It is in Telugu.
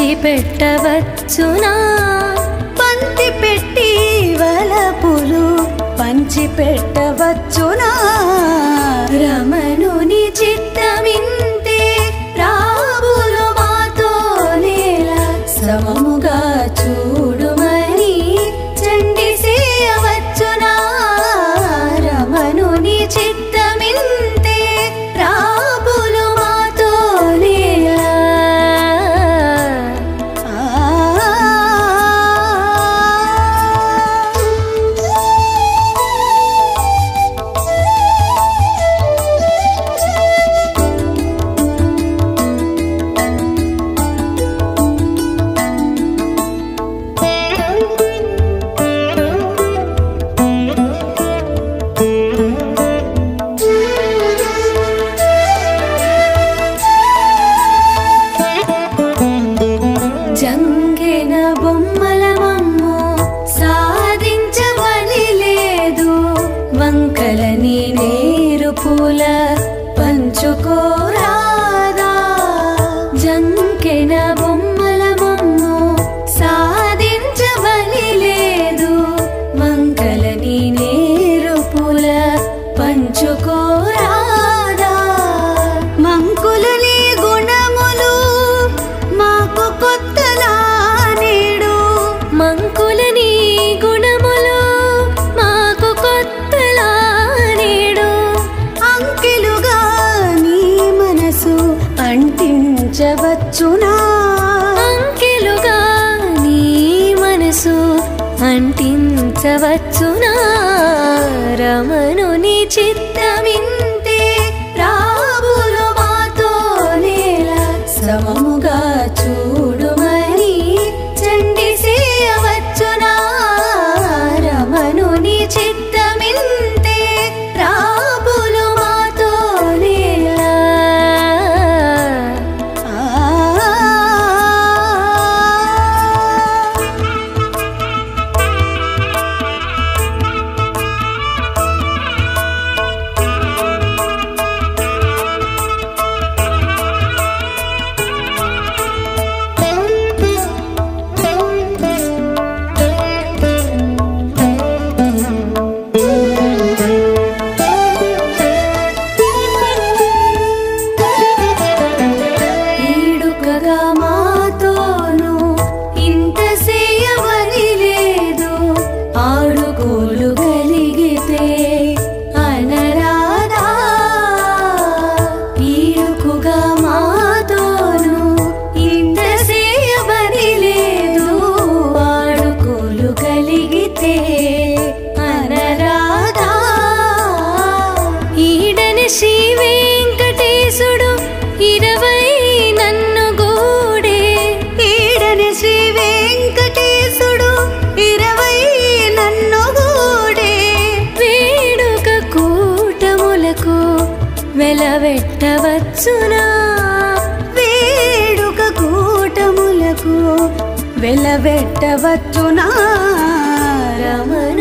పంచి పెట్టవచ్చునా పంతి పెట్టి వలపులు పంచి పెట్టవచ్చునా రమణుని చిత్తమింతే రాబులు మాతో నేల సమముగా చూడుమని చండి చేయవచ్చునా రమణుని చిత్తమింతే రాబులు మాతో నేల జంగెన బొమ్మల మమ్ము సాధించవని లేదు వంకలని నేరు పూల పంచుకోరాదా జంకెన బొమ్మల మమ్ము సాధించవని లేదు వంకలని నేరు పూల పంచుకోరాదా మంకులని గుణములు మాకు కొత్తలా నేడు మంకులని గుణములు మాకు కొత్తలా నేడు అంకెలుగా నీ మనసు అంటించవచ్చునా అంకెలుగా నీ మనసు అంటించవచ్చునా రమణుని చిత్తమింతే రాబులు మాతో నేల సమముగా చూడుమని చండి చేయవచ్చునా రమణుని చిత్తమింతే రాబులు మాతో నేల ఈడుకగా మాతోను ఇంత చేయవని లేదు ఆడుకోలు కలిగితే అనరాదా ఈడుకుగా మాతోను ఇంత చేయవని లేదు ఆడుకోలు కలిగితే అనరాదా ఈడని శ్రీ వెంకటేశుడు ఇరవై నన్ను గూడే ఈడని శ్రీ వెంకటేశుడు ఇరవై నన్ను గూడే వేడుక కూటములకు వెలవెట్టవచ్చునా వేడుక కూటములకు వెలవెట్టవచ్చునా రమణ